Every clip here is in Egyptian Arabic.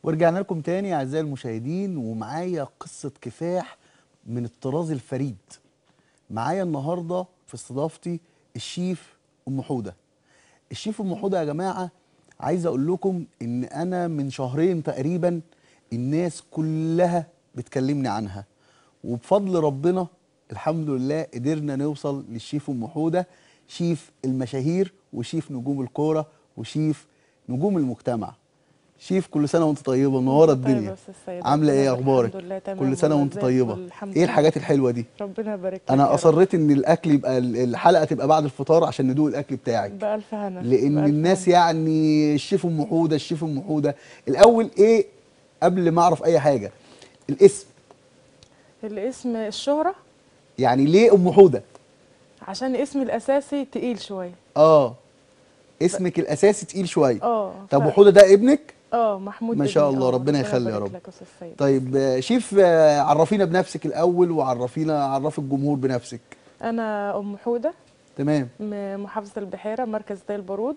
ورجعنا لكم تاني اعزائي المشاهدين ومعايا قصه كفاح من الطراز الفريد معايا النهارده في استضافتي الشيف ام حوده الشيف ام حوده يا جماعه عايز اقول لكم ان انا من شهرين تقريبا الناس كلها بتكلمني عنها وبفضل ربنا الحمد لله قدرنا نوصل للشيف ام حوده شيف المشاهير وشيف نجوم الكوره وشيف نجوم المجتمع شيف كل سنه وانت طيبه منوره طيب الدنيا يا أستاذ سيد، عامله ربنا ايه يبارك. اخبارك الحمد لله تمام كل سنه والله وانت زي طيبه الفل، الحمد ايه لله. الحاجات الحلوه دي ربنا يبارك لك انا يا رب. اصريت ان الاكل يبقى الحلقه تبقى بعد الفطار عشان ندوق الاكل بتاعك بألف هنا لان بألف الناس هنا. يعني الشيف ام حوده الشيف ام حوده الاول ايه قبل ما اعرف اي حاجه الاسم الاسم الشهرة يعني ليه ام حوده عشان اسمي الأساسي تقيل شوية اه اسمك الاساسي تقيل شويه اه طب ف- وحوده ده ابنك اه محمود ما شاء ابني، الله، آه، ربنا يخلي يا يبارك رب. لك يا أستاذ سيد. طيب آه، شيف آه، عرفينا بنفسك الاول وعرفينا عرفي الجمهور بنفسك أنا أم حودة تمام من محافظة البحيرة مركز تاي البارود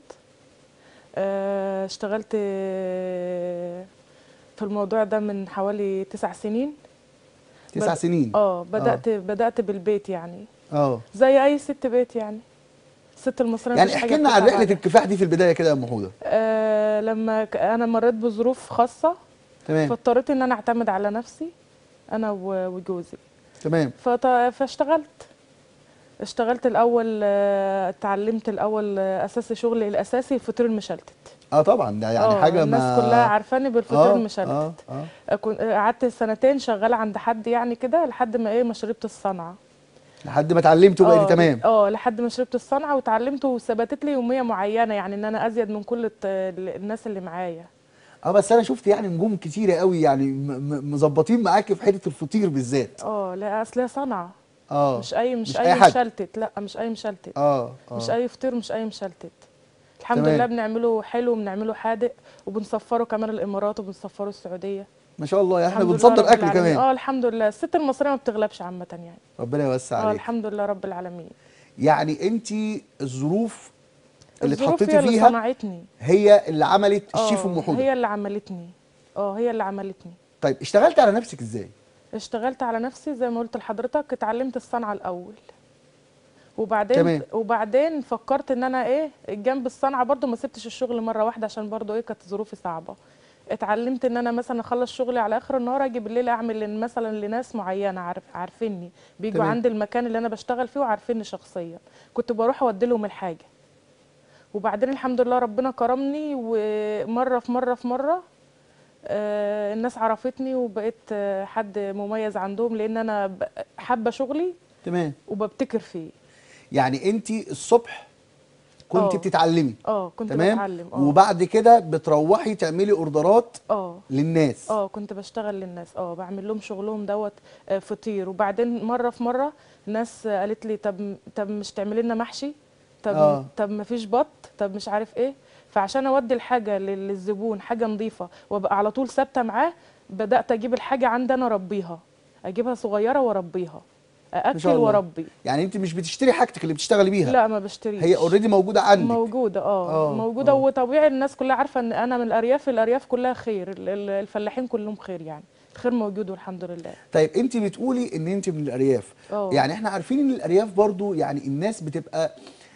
آه، اشتغلت آه، في الموضوع ده من حوالي تسع سنين تسع بد- سنين اه بدأت بدأت بالبيت يعني اه زي أي ست بيت يعني الست المصرية يعني مفيش احكي حاجة لنا عن بتتعب رحله عليها. الكفاح دي في البدايه كده يا ام حوده آه لما ك- انا مريت بظروف خاصه تمام فاضطريت ان انا اعتمد على نفسي انا و- وجوزي تمام فط- فاشتغلت اشتغلت الاول آه، اتعلمت الاول آه، اساسي شغلي الاساسي الفطير المشلتت اه طبعا ده يعني آه، حاجه الناس ما كلها عارفاني بالفطير اه المشلتت اه اه آه، كن- آه، قعدت سنتين شغاله عند حد يعني كده لحد ما ايه ما شربت الصنعه لحد ما اتعلمت وبقيتي آه، تمام اه لحد ما شربت الصنعه وتعلمت وثبتت لي يوميه معينه يعني ان انا ازيد من كل الت- الناس اللي معايا اه بس انا شفت يعني نجوم كتيره قوي يعني م- م- مظبطين معاكي في حته الفطير بالذات اه لا اصل هي صنعه اه مش اي مش, مش اي, أي حد. مشلتت لا مش اي مشلتت اه اه مش اي فطير مش اي مشلتت الحمد تمام. لله بنعمله حلو وبنعمله حادق وبنسفره كمان الامارات وبنسفره السعوديه ما شاء الله يعني احنا الحمد لله بنصدر رب اكل العالمين. كمان اه الحمد لله الست المصريه ما بتغلبش عامه يعني ربنا يوسع اه عليك الحمد لله رب العالمين يعني انت الظروف اللي الظروف اتحطيتي هي اللي فيها صنعتني هي اللي عملت الشيف آه، ام حوده هي اللي عملتني اه هي اللي عملتني طيب اشتغلتي على نفسك ازاي اشتغلت على نفسي زي ما قلت لحضرتك اتعلمت الصنعه الاول وبعدين تمام. وبعدين فكرت ان انا ايه جنب الصنعه برضو ما سبتش الشغل مره واحده عشان برضو ايه كانت ظروفي صعبه اتعلمت ان انا مثلا اخلص شغلي على اخر النهار اجي بالليل اعمل لن- مثلا لناس معينه عارف عارفيني بيجوا تمام. عند المكان اللي انا بشتغل فيه وعارفيني شخصيا كنت بروح اودي لهم الحاجه وبعدين الحمد لله ربنا كرمني ومره في مره في مره آه، الناس عرفتني وبقيت آه، حد مميز عندهم لان انا ب- حابه شغلي تمام وببتكر فيه يعني انت الصبح كنت آه. بتتعلمي اه كنت تمام بتعلم اه وبعد كده بتروحي تعملي اوردرات اه للناس اه كنت بشتغل للناس اه بعمل لهم شغلهم دوت آه، فطير وبعدين مره في مره ناس آه، قالت لي طب طب مش تعملي لنا محشي طب آه. طب ما فيش بط طب مش عارف ايه فعشان اودي الحاجه لل- للزبون حاجه نظيفه وابقى على طول ثابته معاه بدات اجيب الحاجه عندي انا اربيها اجيبها صغيره واربيها ااكل شاء الله. واربي يعني انت مش بتشتري حاجتك اللي بتشتغلي بيها لا ما بشتريش هي اوريدي موجوده عندك موجودة اه آه، موجودة آه. وطبيعي الناس كلها عارفة ان انا من الارياف الارياف كلها خير ال- ال- الفلاحين كلهم خير يعني الخير موجود والحمد لله طيب انت بتقولي ان انت من الارياف اه يعني احنا عارفين ان الارياف برضو يعني الناس بتبقى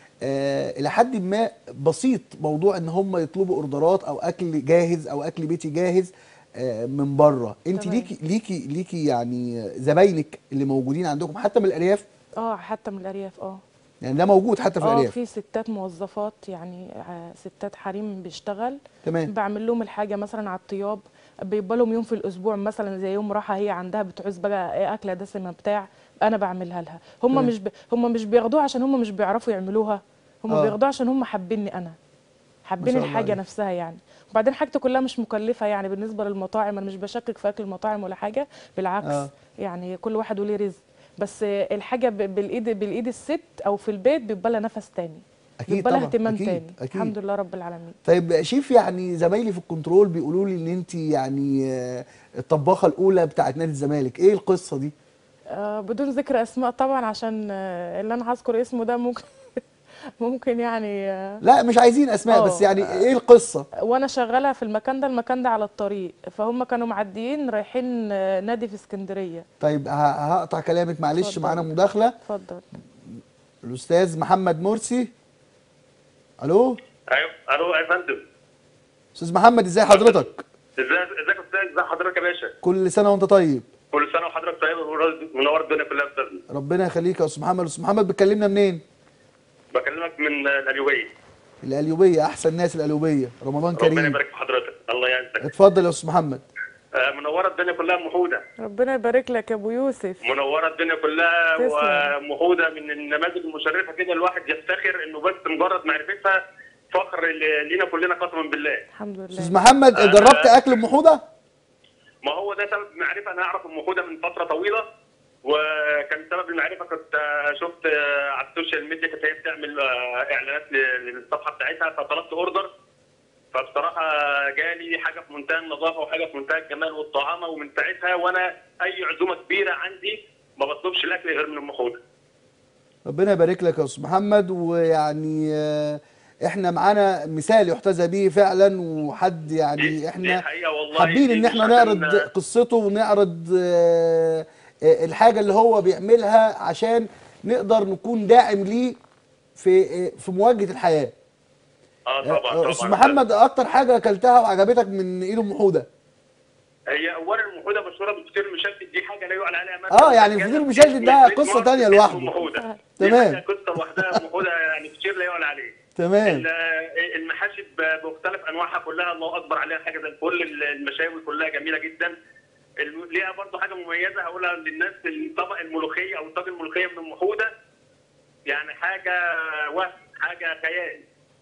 آه الى حد ما بسيط موضوع ان هم يطلبوا اوردرات او اكل جاهز او اكل بيتي جاهز آه من بره انت تمام. ليكي ليكي ليكي يعني زباينك اللي موجودين عندكم حتى من الارياف اه حتى من الارياف اه يعني ده موجود حتى في اه الارياف في ستات موظفات يعني ع- ستات حريم بيشتغل تمام بعمل لهم الحاجة مثلا على الطياب بيبقى لهم يوم في الاسبوع مثلا زي يوم راحة هي عندها بتعوز بقى ايه اكلة دسمة بتاع انا بعملها لها هم تمام. مش ب... هم مش بياخدوها عشان هم مش بيعرفوا يعملوها هم آه. بياخدوها عشان هم حابيني انا حابين شاء الله الحاجه عليك. نفسها يعني وبعدين حاجتي كلها مش مكلفه يعني بالنسبه للمطاعم انا مش بشكك في اكل المطاعم ولا حاجه بالعكس آه. يعني كل واحد وليه رزق بس الحاجه ب- بالايد بالايد الست او في البيت بيبقى لها نفس تاني اكيد بيبقى لها طبعا اهتمام اكيد تاني اكيد الحمد لله رب العالمين طيب شيف يعني زمايلي في الكنترول بيقولوا لي ان انت يعني آه، الطباخه الاولى بتاعت نادي الزمالك ايه القصه دي آه بدون ذكر اسماء طبعا عشان آه اللي انا هذكر اسمه ده ممكن ممكن يعني آه، لا مش عايزين اسماء آه. بس يعني ايه القصه وانا شغاله في المكان ده المكان ده على الطريق فهم كانوا معديين رايحين آه، نادي في اسكندريه طيب ه- هقطع كلامك معلش اتفضل. معانا مداخله اتفضل الاستاذ محمد مرسي الو ايوه الو يا فندم استاذ محمد ازاي حضرتك ازاي ازيك يا استاذ ازي حضرتك يا باشا كل سنه وانت طيب كل سنه وحضرتك طيب ومنور الدنيا كلها يا استاذ ربنا يخليك يا استاذ محمد استاذ محمد بتكلمنا منين بكلمك من القليوبيه القليوبيه احسن ناس القليوبيه رمضان ربنا كريم يبارك في حضرتك الله يعزك اتفضل يا استاذ محمد آه، منوره الدنيا كلها ام حوده ربنا يبارك لك يا ابو يوسف منوره الدنيا كلها تسلم. وام حوده من النماذج المشرفه كده الواحد يفتخر انه بس مجرد معرفتها فخر ل- لينا كلنا قسما بالله الحمد لله استاذ محمد آه. جربت اكل ام حوده ما هو ده سبب المعرفه انا اعرف ام حوده من فتره طويله وكان سبب المعرفه كنت آه، شفت آه، على السوشيال ميديا كانت هي بتعمل آه، اعلانات ل- للصفحه بتاعتها فطلبت اوردر فبصراحه جالي حاجه في منتهى النظافه وحاجه في منتهى الجمال والطعامه ومن ساعتها وانا اي عزومه كبيره عندي ما بطلبش الاكل غير من ام حوده ربنا يبارك لك يا استاذ محمد ويعني آه، احنا معانا مثال يحتذى به فعلا وحد دي- يعني دي احنا حقيقة والله، حابين دي ان مش احنا عشان- نعرض قصته ونعرض آه، آه، الحاجه اللي هو بيعملها عشان نقدر نكون داعم ليه في آه، في مواجهه الحياه اه طبعا آه، طبعا استاذ محمد اكتر حاجه اكلتها وعجبتك من ايد ام حوده هي اولا ام حوده مشهوره بالفطير المشلتت دي حاجه لا يعلى عليها مثلا آه، يعني الفطير المشلتت ده قصة تانية لوحده. ام حوده تمام. دي حاجة قصه لوحدها ام حوده يعني فطير لا يعلى عليه تمام ال- المحاشي ب- بمختلف انواعها كلها الله اكبر عليها حاجه زي الفل المشاوي كلها جميله جدا الم- ليها برضه حاجه مميزه هقولها للناس الطبق الملوخيه او الطاجن الملوخيه من ام حوده يعني حاجه وهم حاجه خيال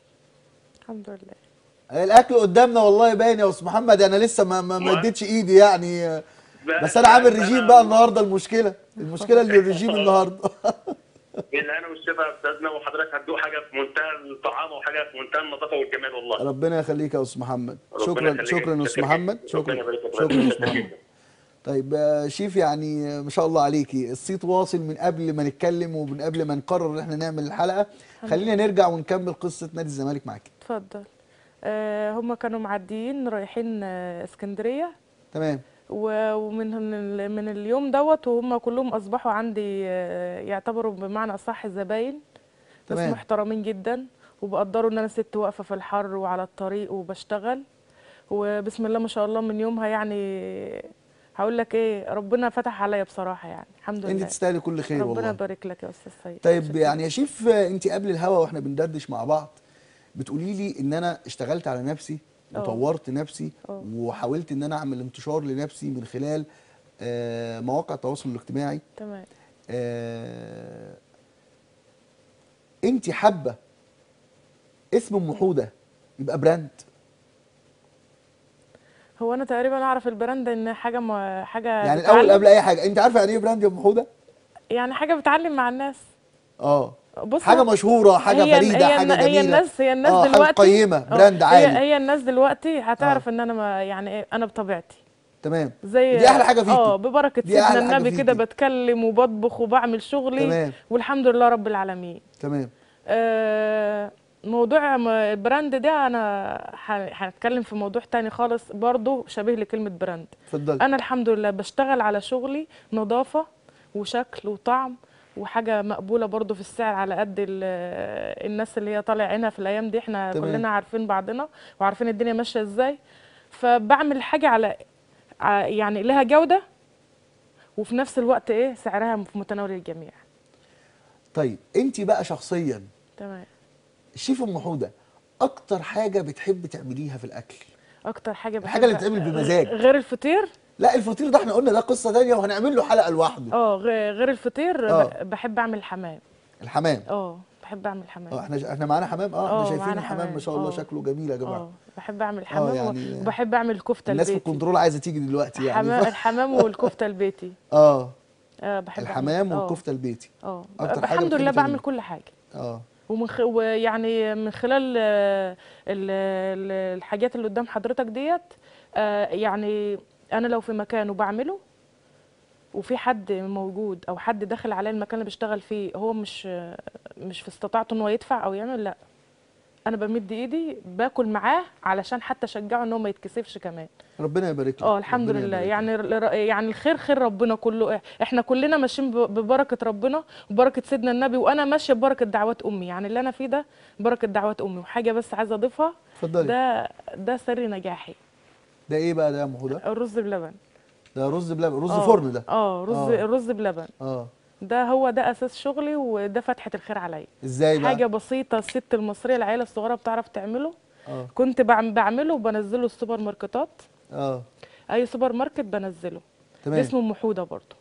الحمد لله الاكل قدامنا والله باين يا استاذ محمد انا لسه ما ما ما ما- اديتش ايدي يعني آه، بس انا عامل رجيم بقى النهارده المشكله المشكله اللي الرجيم النهارده بالهنا والشفا يا استاذنا وحضرتك هتدوق حاجه في منتهى الطعام وحاجه في منتهى النظافه والجمال والله ربنا يخليك يا استاذ محمد ربنا شكرا يخليك. شكرا يا استاذ شكرا محمد جدا. شكرا ربنا يبارك فيك. شكرا يا استاذ شكرا محمد جدا. طيب آه، شيف يعني آه، ما شاء الله عليكي الصيت واصل من قبل ما نتكلم ومن قبل ما نقرر ان احنا نعمل الحلقه خلينا نرجع ونكمل قصه نادي الزمالك معاكي اتفضل آه هم كانوا معديين رايحين آه اسكندريه تمام و- ومن ال- من اليوم دوت وهم كلهم اصبحوا عندي آه، يعتبروا بمعنى اصح زباين ناس تمام. محترمين جدا وبقدروا ان انا ست واقفه في الحر وعلى الطريق وبشتغل وبسم الله ما شاء الله من يومها يعني هقول لك ايه ربنا فتح عليا بصراحه يعني الحمد انت لله تستاهلي كل خير ربنا والله يبارك لك يا استاذ سيد طيب شكراً. يعني يا شيف آه، انت قبل الهوا واحنا بندردش مع بعض بتقولي لي ان انا اشتغلت على نفسي اه. وطورت نفسي اه. وحاولت ان انا اعمل انتشار لنفسي من خلال آه، مواقع التواصل الاجتماعي تمام آه، انت حابه اسم ام حوده يبقى براند هو انا تقريبا اعرف البراند ان حاجه ما حاجه يعني الاول بتعلم- قبل اي حاجه انت عارفه يعني ايه براند يا ام حوده يعني حاجه بتعلم مع الناس اه بص حاجه مشهوره حاجه هي فريده هي حاجه هي جميله الناس هي الناس اه حاجه دلوقتي قيمه اه، براند عالي هي, هي الناس دلوقتي هتعرف ان انا ما يعني ايه انا بطبيعتي تمام زي دي احلى حاجه فيكي اه ببركه دي أحلى سيدنا حاجة النبي كده فيكي. بتكلم وبطبخ وبعمل شغلي تمام. والحمد لله رب العالمين تمام آه موضوع م- البراند ده انا ح- هنتكلم في موضوع تاني خالص برضه شبيه لكلمه براند اتفضلي انا الحمد لله بشتغل على شغلي نظافه وشكل وطعم وحاجه مقبوله برضو في السعر على قد ال- الناس اللي هي طالع عينها في الايام دي احنا تمام. كلنا عارفين بعضنا وعارفين الدنيا ماشيه ازاي فبعمل حاجه على ع- يعني لها جوده وفي نفس الوقت ايه سعرها في متناول الجميع طيب انت بقى شخصيا تمام الشيف ام حوده اكتر حاجه بتحب تعمليها في الاكل اكتر حاجه الحاجة اللي بحب- بتتعمل بمزاج. غير الفطير لا الفطير ده احنا قلنا ده قصه تانية وهنعمل له حلقه لوحده اه غ- غير الفطير اه. ب- بحب اعمل حمام الحمام اه بحب اعمل حمام اه احنا احنا معانا حمام اه اه، احنا شايفين معانا الحمام ما حمام. شاء الله اه. شكله جميل يا جماعه اه بحب اعمل حمام يعني وبحب اعمل كفته الناس في البيتي الكنترول عايزه تيجي دلوقتي يعني حمام الحمام والكفته البيتي اه اه بحب أعمل- الحمام اه، والكفته البيتي اه أكتر حاجة الحمد بتحبي لله تعمليها. بعمل كل حاجه اه ومن خ... ويعني من خلال آه، ال... ال- الحاجات اللي قدام حضرتك ديت آه، يعني انا لو في مكان وبعمله وفي حد موجود او حد داخل عليا المكان اللي بشتغل فيه هو مش مش في استطاعته ان هو يدفع او يعمل لا انا بمد ايدي باكل معاه علشان حتى اشجعه ان هو ما يتكسفش كمان ربنا يبارك لك اه الحمد ربنا لله يبارك لك. يعني الر- يعني الخير خير ربنا كله احنا كلنا ماشيين ب- ببركه ربنا وبركه سيدنا النبي وانا ماشيه ببركه دعوات امي يعني اللي انا فيه ده بركه دعوات امي وحاجه بس عايزه اضيفها اتفضلي ده, ده ده سر نجاحي ده ايه بقى ده يا ام هدى الرز بلبن ده رز بلبن رز آه، فرن ده اه رز آه. الرز بلبن اه ده هو ده اساس شغلي وده فتحه الخير عليا ازاي بقى حاجه بسيطه الست المصريه العيله الصغيره بتعرف تعمله اه كنت بعم- بعمله وبنزله السوبر ماركتات اه اي سوبر ماركت بنزله تمام ده اسمه محوده برضه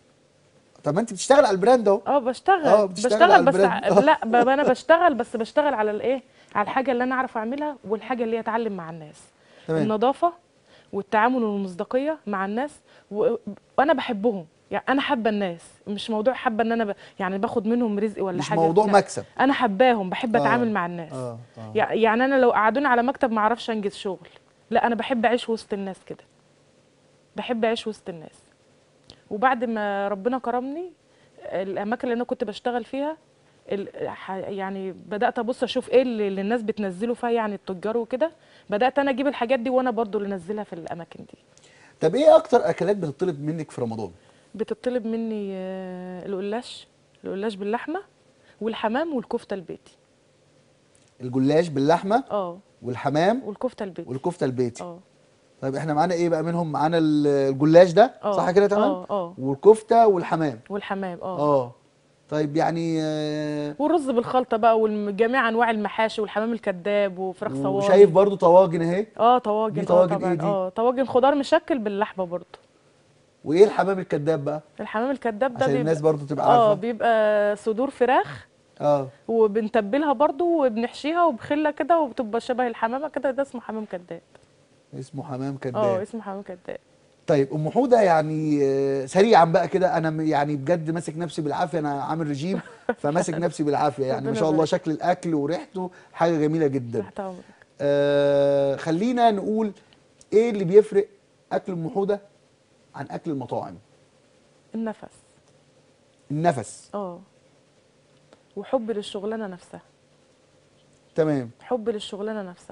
طب ما انت بتشتغل على البراند اهو اه بشتغل آه، بتشتغل بشتغل على بس البراند. ع- لا ب- انا بشتغل بس بشتغل على الايه على الحاجه اللي انا اعرف اعملها والحاجه اللي هي اتعلم مع الناس تمام النظافه والتعامل والمصداقيه مع الناس و- وانا بحبهم يعني انا حابه الناس مش موضوع حابه ان انا ب... يعني باخد منهم رزق ولا مش حاجه موضوع لا. مكسب انا حباهم بحب آه، اتعامل مع الناس اه اه يع- يعني انا لو قعدوني على مكتب ما اعرفش انجز شغل لا انا بحب اعيش وسط الناس كده بحب اعيش وسط الناس وبعد ما ربنا كرمني الاماكن اللي انا كنت بشتغل فيها ال- ح- يعني بدات ابص اشوف ايه اللي اللي الناس بتنزله فيها يعني التجار وكده بدات انا اجيب الحاجات دي وانا برضو اللي انزلها في الاماكن دي طب ايه اكتر اكلات بتطلب منك في رمضان بتطلب مني آه، القلاش القلاش باللحمه والحمام والكفته البيتي الجلاش باللحمه اه والحمام والكفته البيتي والكفته البيتي اه طيب احنا معانا ايه بقى منهم معانا ال- الجلاش ده آه، صح كده تمام اه اه والكفته والحمام والحمام اه اه طيب يعني آه، والرز بالخلطه بقى وجميع انواع المحاشي والحمام الكذاب وفراخ صواني وشايف برضو طواجن اهي اه طواجن دي اه طواجن طبعا إيه دي؟ اه طواجن خضار مشكل باللحمه برضه وايه الحمام الكذاب بقى الحمام الكذاب ده عشان الناس بيبقى برضو تبقى اه عارفه بيبقى صدور فراخ اه وبنتبلها برضه وبنحشيها وبخله كده وبتبقى شبه الحمامه كده ده اسمه حمام كذاب اسمه حمام اه كذاب اسمه حمام كذاب طيب ام حوده يعني آه، سريعا بقى كده انا م- يعني بجد ماسك نفسي بالعافيه انا عامل رجيم فماسك نفسي بالعافيه يعني ما ربنا شاء الله يبارك. شكل الاكل وريحته حاجه جميله جدا تحت امرك آه خلينا نقول ايه اللي بيفرق اكل ام حوده عن اكل المطاعم النفس النفس اه وحب للشغلانه نفسها تمام حب للشغلانه نفسها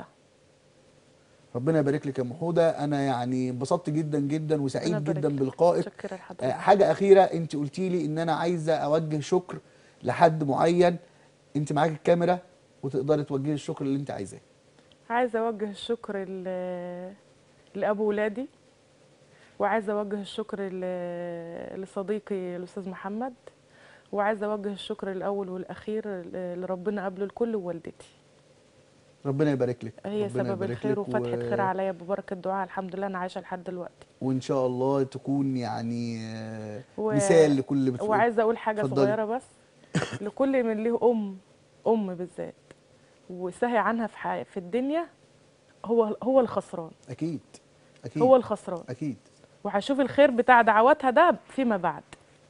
ربنا يبارك لك يا ام حوده انا يعني انبسطت جدا جدا ربنا وسعيد يبارك جدا لك. بلقائك متشكره آه، لحضرتك حاجه اخيره انت قلتي لي ان انا عايزه اوجه شكر لحد معين انت معاك الكاميرا وتقدري توجهي الشكر اللي انت عايزاه عايزه اوجه الشكر ل- لابو ولادي وعايزه اوجه الشكر ل- لصديقي الاستاذ محمد وعايزه اوجه الشكر الاول والاخير ل- لربنا قبل الكل ووالدتي ربنا يبارك لك هي ربنا سبب يبارك الخير لك وفتحه خير عليا ببركه دعاء الحمد لله انا عايشه لحد دلوقتي وان شاء الله تكون يعني آه، و- مثال لكل اللي بتقول وعايزه اقول حاجه اتفضلي. صغيره بس لكل من له ام ام بالذات وسهي عنها في ح- في الدنيا هو هو الخسران اكيد اكيد هو الخسران اكيد وهشوف الخير بتاع دعواتها ده فيما بعد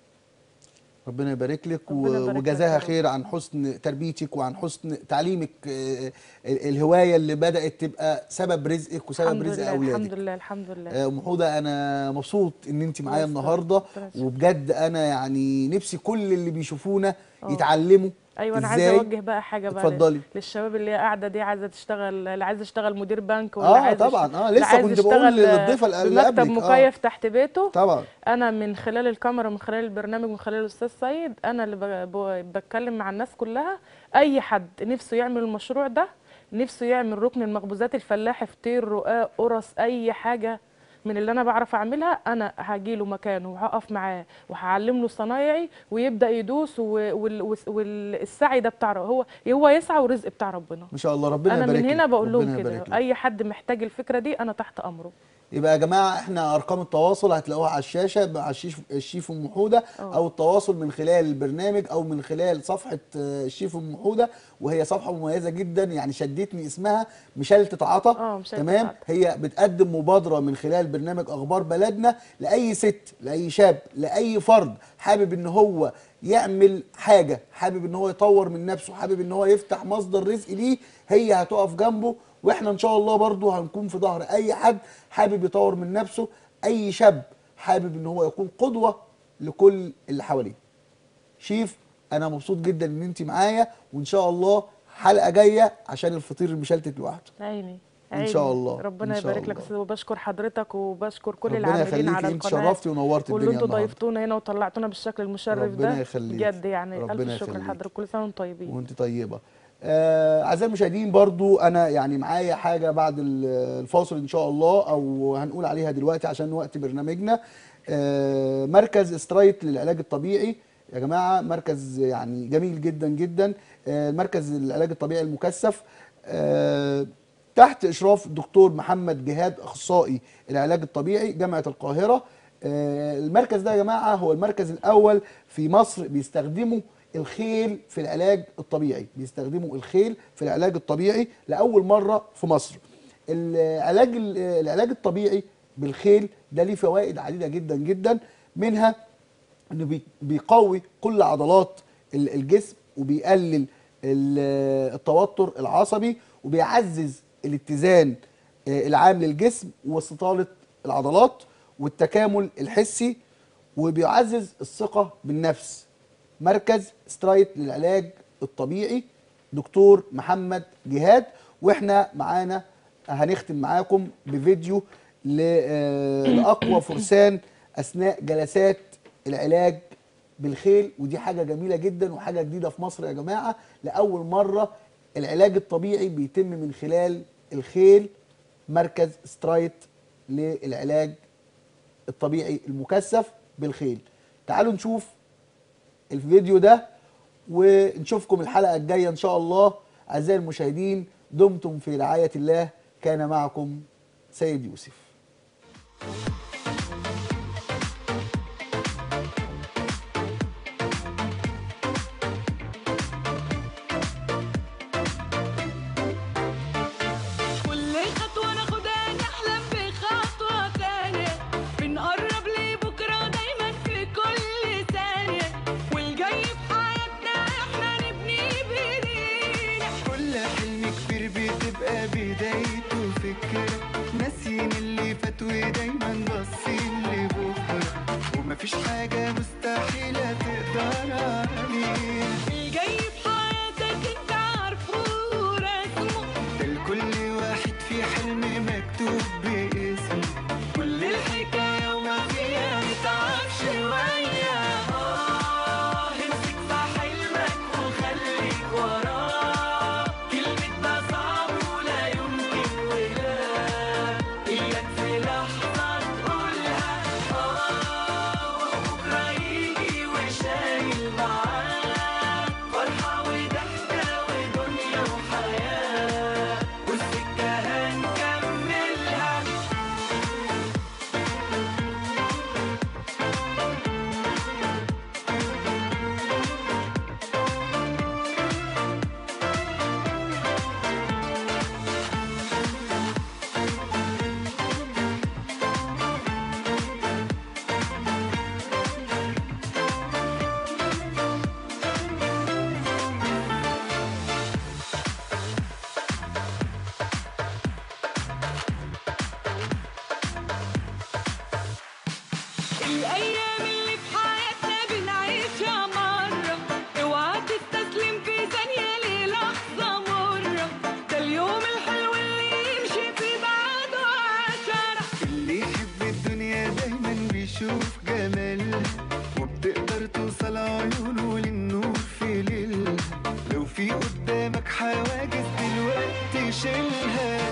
ربنا يبارك لك ربنا يبارك و- لك وجزاها يا رب. خير عن حسن تربيتك وعن حسن تعليمك آه، ال- الهوايه اللي بدات تبقى سبب رزقك وسبب الحمد رزق لله اولادك الحمد لله الحمد لله آه، ام حوده انا مبسوط ان انت معايا الله يسلمك. النهارده ربنا يشفيك. وبجد انا يعني نفسي كل اللي بيشوفونا آه. يتعلموا ايوه انا إزاي؟ عايزه اوجه بقى حاجه بقى لل- اتفضلي. للشباب اللي هي قاعده دي عايزه تشتغل اللي عايزه يشتغل مدير بنك ولا اه عايز طبعا يشت- اه اللي لسه عايز كنت بقول يشتغل للضيفه اللي بمكتب قبلك آه، مكيف تحت بيته طبعا انا من خلال الكاميرا من خلال البرنامج من خلال الاستاذ سيد انا اللي ب- ب- بتكلم مع الناس كلها اي حد نفسه يعمل المشروع ده نفسه يعمل ركن المخبوزات الفلاحي فطير رقاق قرص اي حاجه من اللي انا بعرف اعملها انا هجيله مكانه وهقف معاه وهعلم له صنايعي ويبدا يدوس و- وال- وال- والسعي ده بتاع ر- هو هو يسعى ورزق بتاع ربنا ما شاء الله ربنا انا يبارك من لك. هنا بقول ربنا لهم كده يبارك لك. اي حد محتاج الفكره دي انا تحت امره يبقى يا جماعه احنا ارقام التواصل هتلاقوها على الشاشه مع الشيف الشيف ام حوده اه. او التواصل من خلال البرنامج او من خلال صفحه آه، الشيف ام حوده وهي صفحه مميزه جدا يعني شدتني اسمها مشلتة عطا اه، مشلتة تمام عطا. هي بتقدم مبادره من خلال برنامج اخبار بلدنا لاي ست لاي شاب لاي فرد حابب ان هو يعمل حاجه حابب ان هو يطور من نفسه حابب ان هو يفتح مصدر رزق ليه هي هتقف جنبه واحنا ان شاء الله برضو هنكون في ظهر اي حد حابب يطور من نفسه اي شاب حابب ان هو يكون قدوه لكل اللي حواليه شيف انا مبسوط جدا ان انت معايا وان شاء الله حلقه جايه عشان الفطير المشلتت لوحده عيني إن عيني. شاء الله، ربنا إن شاء يبارك لك الله. يا استاذ وبشكر حضرتك وبشكر كل ربنا العاملين يخليكي، على انت القناه شرفتي ونورتي واللي الدنيا انتوا النهارده. ضيفتونا هنا وطلعتونا بالشكل المشرف ده ربنا يخليكي. بجد يعني ربنا الف شكر يخليكي. لحضرتك كل سنه وانتم طيبين وانت طيبه آه، اعزائي المشاهدين برضو انا يعني معايا حاجه بعد ال- الفاصل ان شاء الله او هنقول عليها دلوقتي عشان وقت برنامجنا آه، مركز استرايت للعلاج الطبيعي يا جماعه مركز يعني جميل جدا جدا آه، مركز العلاج الطبيعي المكثف آه، تحت اشراف الدكتور محمد جهاد اخصائي العلاج الطبيعي جامعه القاهره آه، المركز ده يا جماعه هو المركز الاول في مصر بيستخدموا الخيل في العلاج الطبيعي بيستخدموا الخيل في العلاج الطبيعي لاول مره في مصر العلاج العلاج الطبيعي بالخيل ده ليه فوائد عديده جدا جدا منها انه بي- بيقوي كل عضلات ال- الجسم وبيقلل ال- التوتر العصبي وبيعزز الاتزان آه، العام للجسم واستطالة العضلات والتكامل الحسي وبيعزز الثقة بالنفس مركز سترايت للعلاج الطبيعي دكتور محمد جهاد واحنا معانا هنختم معاكم بفيديو ل- آه، لأقوى فرسان أثناء جلسات العلاج بالخيل ودي حاجة جميلة جدا وحاجة جديدة في مصر يا جماعة لأول مرة العلاج الطبيعي بيتم من خلال الخيل مركز سترايت للعلاج الطبيعي المكثف بالخيل تعالوا نشوف الفيديو ده ونشوفكم الحلقة الجاية إن شاء الله أعزائي المشاهدين دمتم في رعاية الله كان معكم سيد يوسف كل خطوة ناخدها نحلم بخطوة تانية بنقرب لبكرة دايما في كل ثانية والجاي في حياتنا احنا نبني بايدينا كل حلم كبير بتبقى بدايته فكرة ناسيين اللي فات ودايما باصين لبكرة ومفيش حاجة مستحيلة تقدر عليها الجاي في حياتك انت عارفه ورسمه ده لكل واحد في حلم مكتوب باسمه كل الحكاية وما فيها نتعب شوية آه امسك في حلمك وخليك وراه كلمة ده صعب ولا يمكن ولا إياك في لحظة تقولها آه وبكرة يجي وشايل معاه فرحة وضحكة ودنيا وحياة والسكة هنكملها الأيام اللي في حياتنا بنعيشها مرة اوعى تستسلم في ثانية للحظة مرة ده اليوم الحلو اللي يمشي في بعده عشرة اللي يحب الدنيا دايما بيشوف جمالها وبتقدر توصل عيونه للنور في ليلها لو في قدامك حواجز دلوقتي شيلها